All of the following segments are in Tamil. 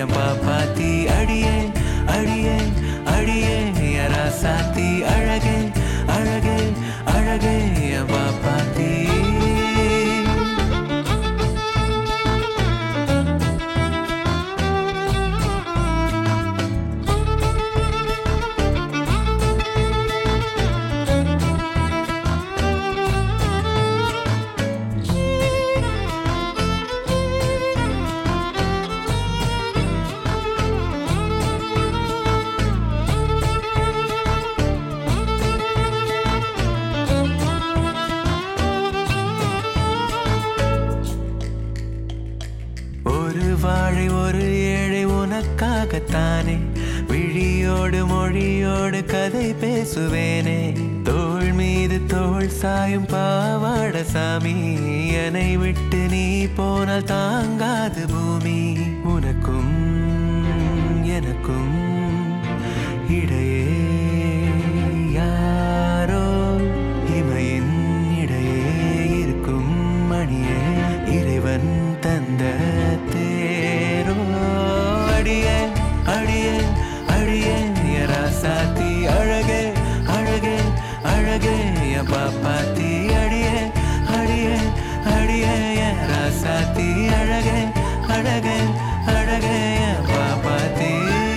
என் பாப்பாத்தி அடியே அடியே அடியே என் சாத்தி அழகே அழகே அழகே என் பாப்பாத்தி ஒரு வாழை ஒரு ஏழை உனக்காகத்தானே விழியோடு மொழியோடு கதை பேசுவேனே தோள் மீது தோள் சாயும் பாவாட சாமி என்னை விட்டு நீ போனால் தாங்காது பூமி உனக்கும் எனக்கும் இடையே யாரோ இமையின் இடையே இருக்கும் மணியே இறைவன் தந்த தேரோ அடியே அடியே அடியே என் சாத்தி அழகே அழகே அழகே என் பாப்பாத்தி அடியே அடியே அடியே என் சாத்தி அழகே அழகே அழகே என் பாப்பாத்தி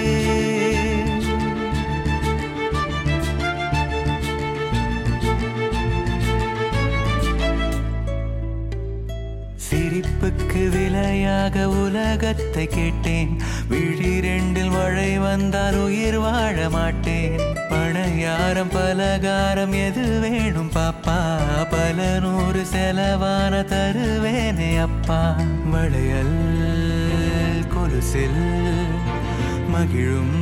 சிரிப்புக்கு விலையாக உலகத்தை கேட்டேன் விழி ரெண்டில் மழை வந்தால் உயிர் வாழ மாட்டேன் பணையாரம் பலகாரம் எது வேணும் பாப்பா பல நூறு செலவான தருவேனே அப்பா வளையல் கொலுசில் மகிழும்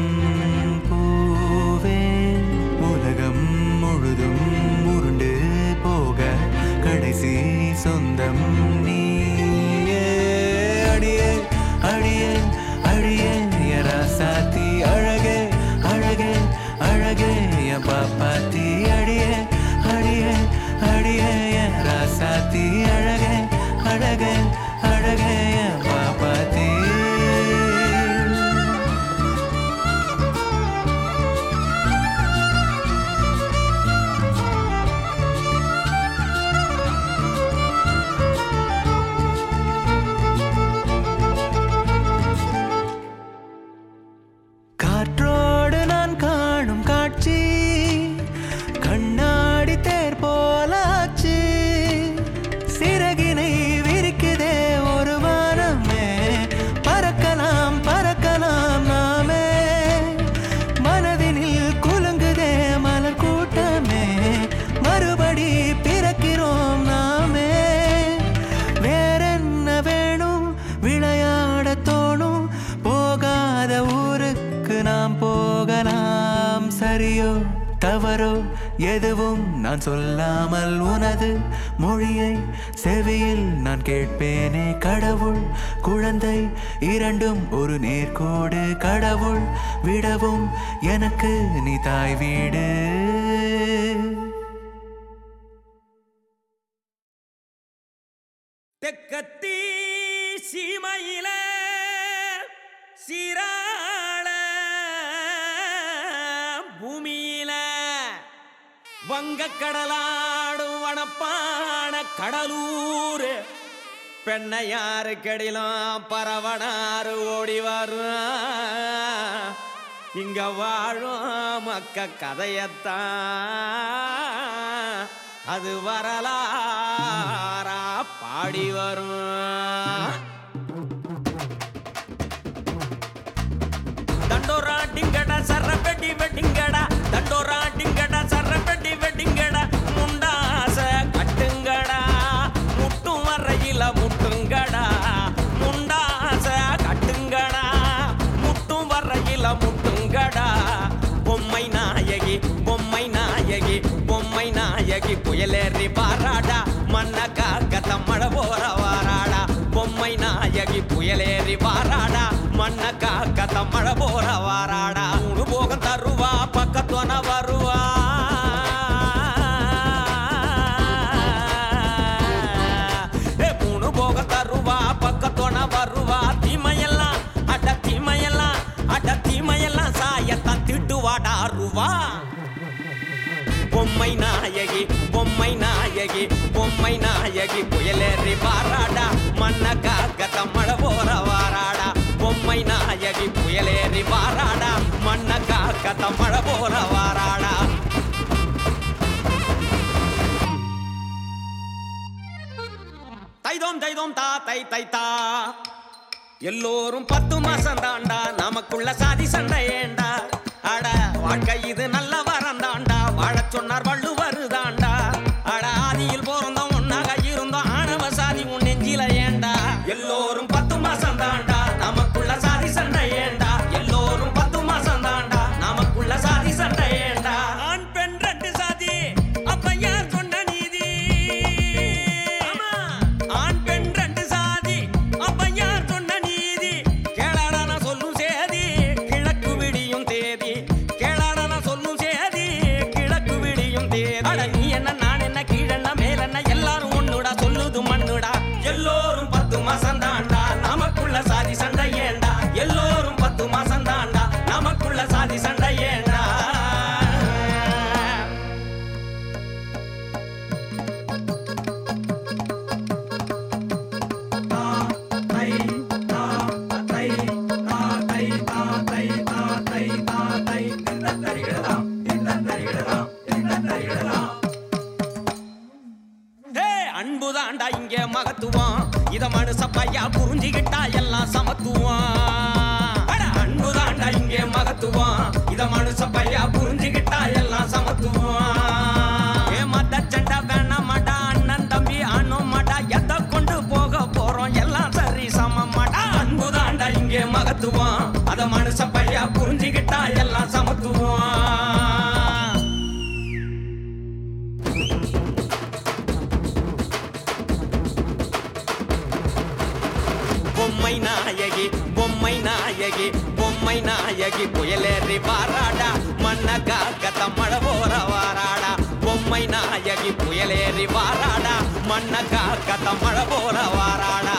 பூவே உலகம் முழுதும் உருண்டு போக கடைசி சொந்தம் நீயே அடியே அடியே அடியே என் சாத்தி அழகே அழகே அழகே என் பாப்பாத்தி அடியே அடியே அடியே என் சாத்தி அழகே அழகே அழகே என் பாப்பாத்தி காற்றோடு நான் காணும் காட்சி கண்ணாடி தேர் போலாச்சு சிறகினை விரிக்குதே ஒரு வானமே பறக்கலாம் பறக்கலாம் நாமே மனதினில் குலுங்குதே மலர் கூட்டமே மறுபடி பிறக்கிறோம் நாமே வேறென்ன வேணும் விளையாட தோணும் போகாத ஊருக்கு நாம் போகலாம் சரியோ தவறோ எதுவும் நான் சொல்லாமல் உனது மொழியை செவியில் நான் கேட்பேனே கடவுள் குழந்தை இரண்டும் ஒரு நேர்கோடு கடவுள் விடவும் எனக்கு நீ தாய் வீடு தெக்கத்தி சீமையில சீராள பூமியில வங்கக்கடலாடும் வனப்பான கடலூர் பெண்ணையாறு கெடிலும் பரவனாறு ஓடி வரும் இங்க வாழும் மக்க கதையத்தான் அது வரலாறா பாடி வரும் தண்டோரா டிங்கடா சர்ற பெட்டி வெட்டிங்கடா தண்டோரா டிங்கடா சர்ற பெட்டி வெட்டிங்கடா முண்டாச கட்டுங்கடா முட்டும் வரையில முட்டுங்கடா முண்டாச கட்டுங்கடா முட்டும் வரையில முட்டுங்கடா பொம்மை நாயகி பொம்மை நாயகி பொம்மை நாயகி புயலேறி பாராடா மண்ண காக்கத்த மழை போற வாராடா பொம்மை நாயகி புயலேறி வாராடா மண்ண காக்கத்த மழை போற வாராடா மூணு போகம் தருவா பக்கத்துவன வருவா ஏ மூணு போகம் தருவா பக்கத்துவன வருவா தீமையெல்லாம் அட பொம்மை நாயகி பொம்மை நாயகி பொம்மை நாயகி புயலேறி வாராடா மண்ண காக்க தம்மழ போற வாராடா பொம்மை நாயகி புயலேறி வாராடா மண்ண காக்க தம்மழ போற வாராடா தைதோம் தைதோம் தா தை தை தா எல்லோரும் பத்து மாசம் தாண்டா நமக்குள்ள சாதி சண்டை ஏண்டா அட வாழ்க்கை இது நல்ல வரம் தாண்டா வாழச் சொன்னார் வள்ளுவர் தாண்டா அட ஆதியில் பிறந்தோம் ஒன்னாக இருந்தோம் ஆணவ சாதி உன் நெஞ்சில ஏண்டா எல்லோரும் பத்து மாசம் தாண்டா நமக்குள்ள சாதி சண்டை ஏண்டா எல்லோரும் பத்து மாசம் தாண்டா நமக்குள்ள சாதி சண்டை ஏண்டா ஆண் பெண் ரெண்டு சாதி அப்ப யார் சொன்ன நீதி ஆமா. ஆண் பெண் ரெண்டு சாதி அப்ப யார் சொன்ன நீதி கேளாடா நான் சொல்லும் சேதி கிழக்கு விடியும் தேதி கேளாடா நான் சொல்லும் சேதி கிழக்கு விடியும் தேதி அட நீ என்ன நான் என்ன கீழென்ன மேலென்ன எல்லாரும் ஒண்ணுடா சொல்லுது மண்ணுடா எல்லோரும் பத்து மாசம் தாண்டா நமக்குள்ள சாதி சண்டை ஏண்டா எல்லோரும் பத்து மாசம் தாண்டா நமக்குள்ள சாதி சண்டை ஏண்டா ஹே அன்புதாண்டா இங்க மகத்துவம் இத மனுஷ பையா புரிஞ்சுகிட்டா எல்லாம் சமத்துவம் அட அன்புதாண்டா இங்க மகத்துவம் இத மனுஷ பையா புரிஞ்சுகிட்டா எல்லாம் சமத்துவம் ஏ மத்த சண்டை வேணாம் மாட்டா அண்ணன் தம்பி அண்ணும் மாட்டா எதை கொண்டு போக போறோம் எல்லாம் சரி சமம் மாட்டா அன்புதாண்டா இங்க மகத்துவம் அத மனுஷ பையா புரிஞ்சுகிட்டா எல்லாம் சமத்துவம் பொம்மை நாயகி பொம்மை நாயகி பொம்மை நாயகி புயலேறி வாராடா மண்ண காக்க தம்மழ போற வாராடா பொம்மை நாயகி புயலேறி வாராடா மண்ண காக்க தம்மழ போற வாராடா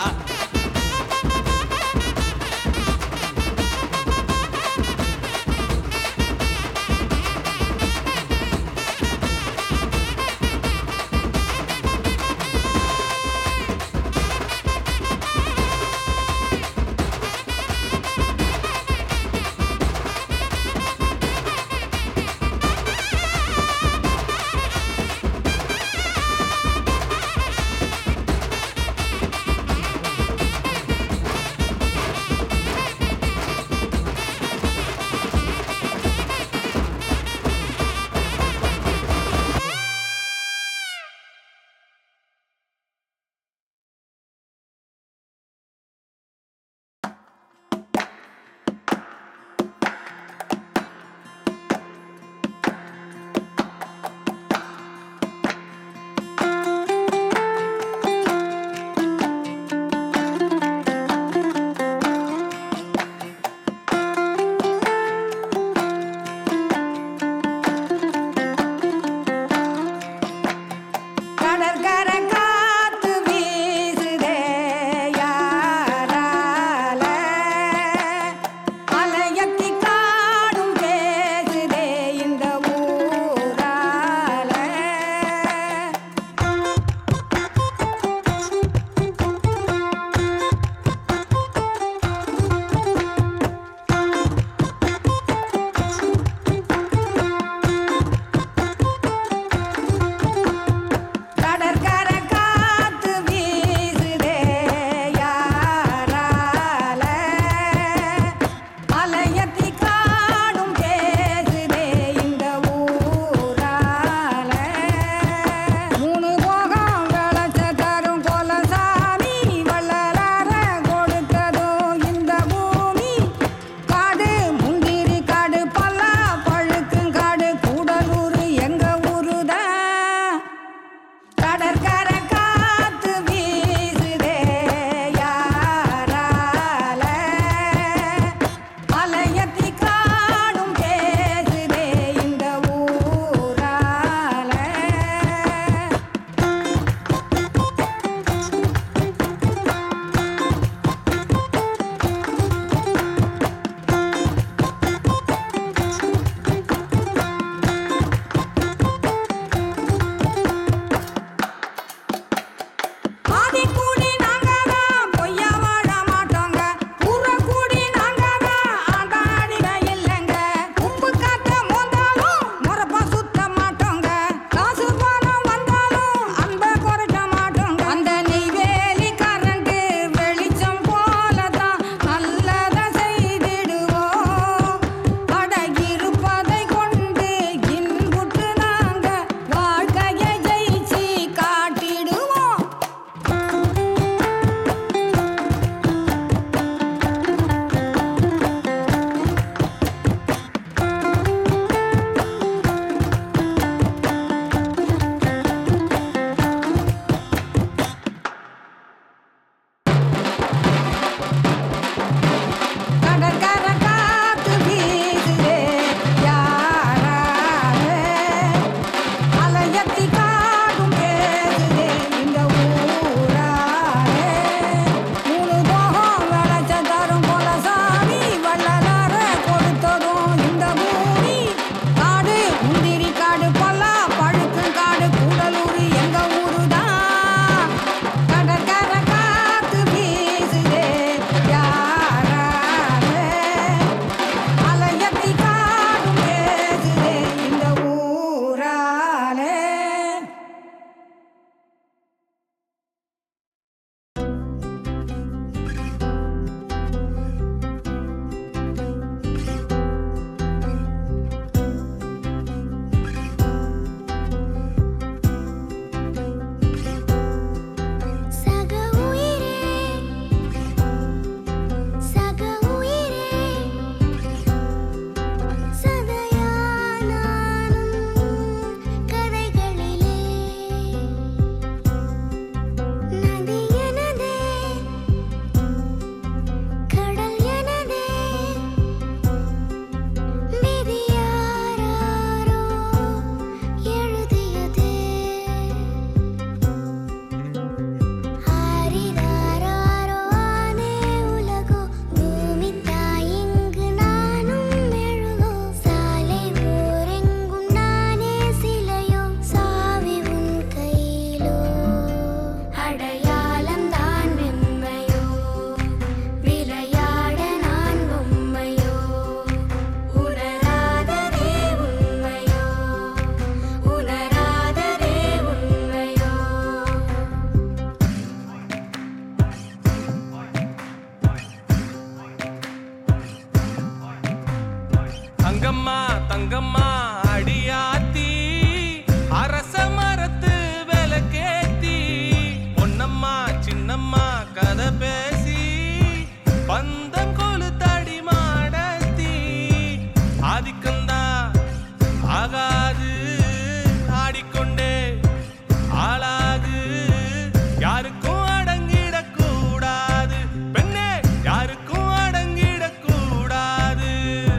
தங்கம்மா தங்கம்மா அடியாத்தி அரச மரத்து விளக்கேத்தி பொன்னம்மா சின்னம்மா கதை பேசி பந்தம் கொளுத்தடி மாடத்தி ஆதிக்கந்தா ஆகாது ஆடிக்கொண்டே ஆளாது யாருக்கும் அடங்கிடக் கூடாது பெண்ணே யாருக்கும் அடங்கிடக் கூடாது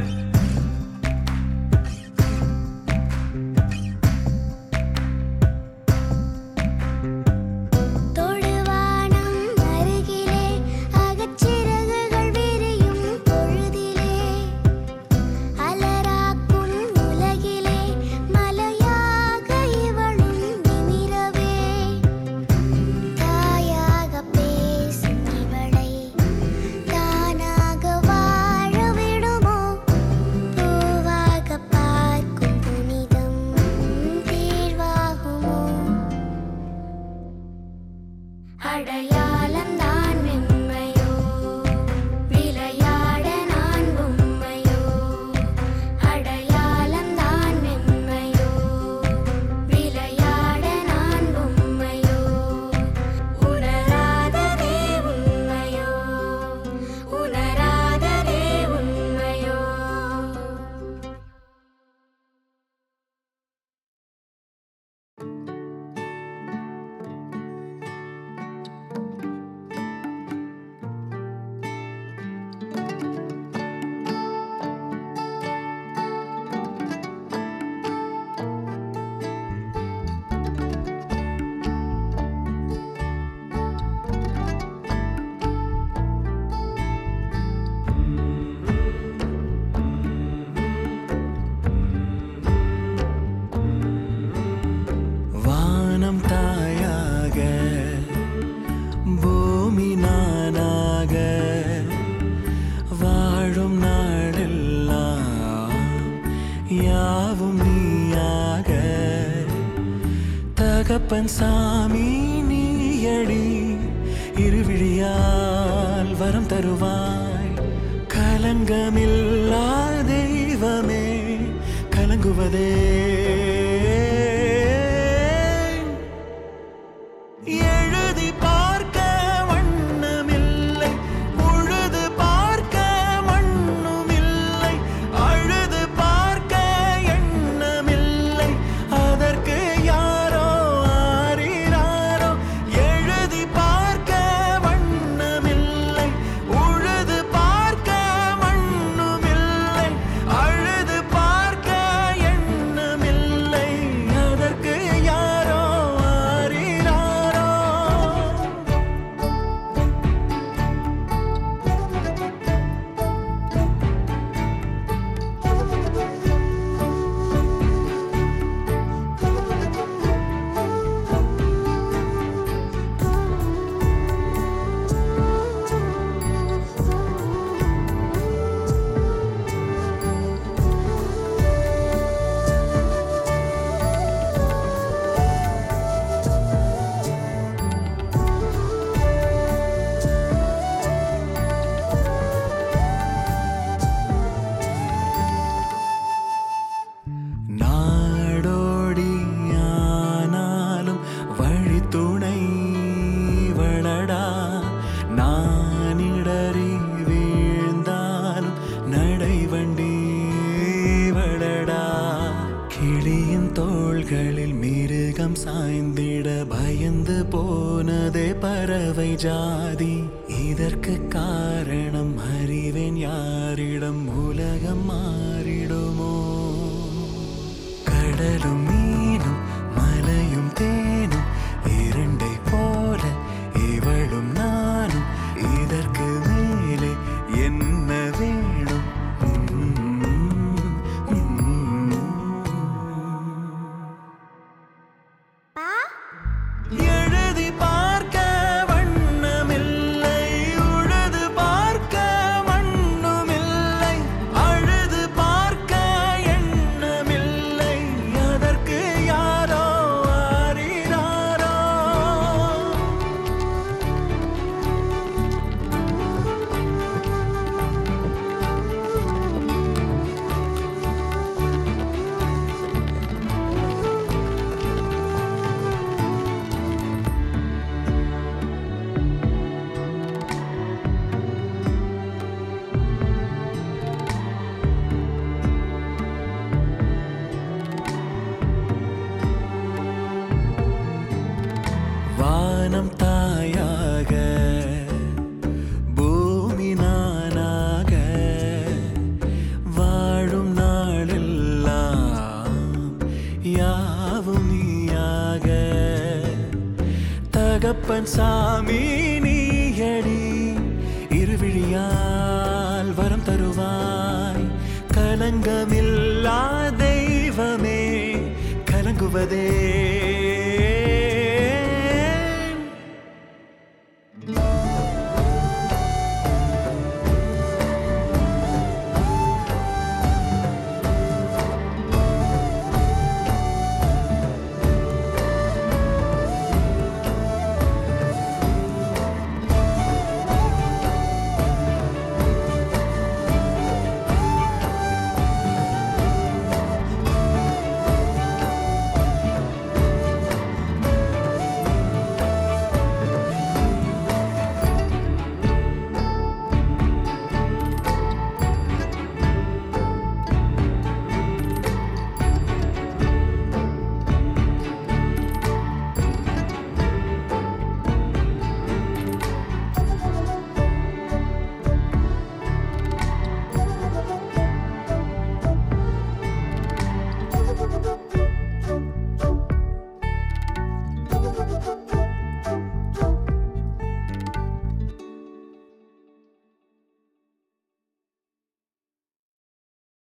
தொடுவானம் அருகிலே அகச்சிறகுகள் விரியும் பொழுதிலே அலராக்கும் உலகிலே மலையாக இவளும் நிமிரவே தாயாக பேசும் இவளை தானாக வாழ விடுமோ பூவாக பார்க்கும் புனிதம் தீர்வாகுமோ அடையாளம் நான் மென்மையோ விளையாட நான் பொம்மையோ அடையாளம் நான் மென்மையோ விளையாட நான் பொம்மையோ உணராததே உண்மையோ உணராததே உண்மையோ வானம் தாயாக பூமி நானாக வாழும் நாடெல்லாம் யாவும் நீயாக தகப்பன் சாமி நீயடி இருவிழியால் வரம் தருவாய் கலங்கமில்லா தெய்வமே கலங்குவதே எழுதி பார்க்க வண்ணமில்லை உழுது பார்க்க மண்ணுமில்லை அழுது பார்க்க எண்ணமில்லை அதற்கு யாரோ ஆறினாரோ எழுதி பார்க்க வண்ணமில்லை உழுது பார்க்க மண்ணுமில்லை அழுது பார்க்க எண்ணமில்லை அதற்கு யாரோ ஆறினாரோ நாடோடி ஆனாலும் வழித்துணை வளடா நானிடறி வீழ்ந்தாலும் நடைவண்டி வளடா கிளியின் தோள்களில் மிருகம் சாய்ந்திட பயந்து போனதே பறவை ஜாதி இதற்கு காரணம் அறிவேன் யாரிடம் உலகம் மாறிடுமோ கடலும் மீனும் மலையும் தேனும் இரண்டை போல இவளும் நானும் இதற்கு மேலே என்ன வேணும் எழுதி பார்க்க வண்ணமில்லை உழுது பார்க்க மண்ணுமில்லை அழுது பார்க்க எண்ணமில்லை அதற்கு கருப்பன் சாமி நீயடி இருவிழியால் வரம் தருவாய் கலங்கமில்லா தெய்வமே கலங்குவதே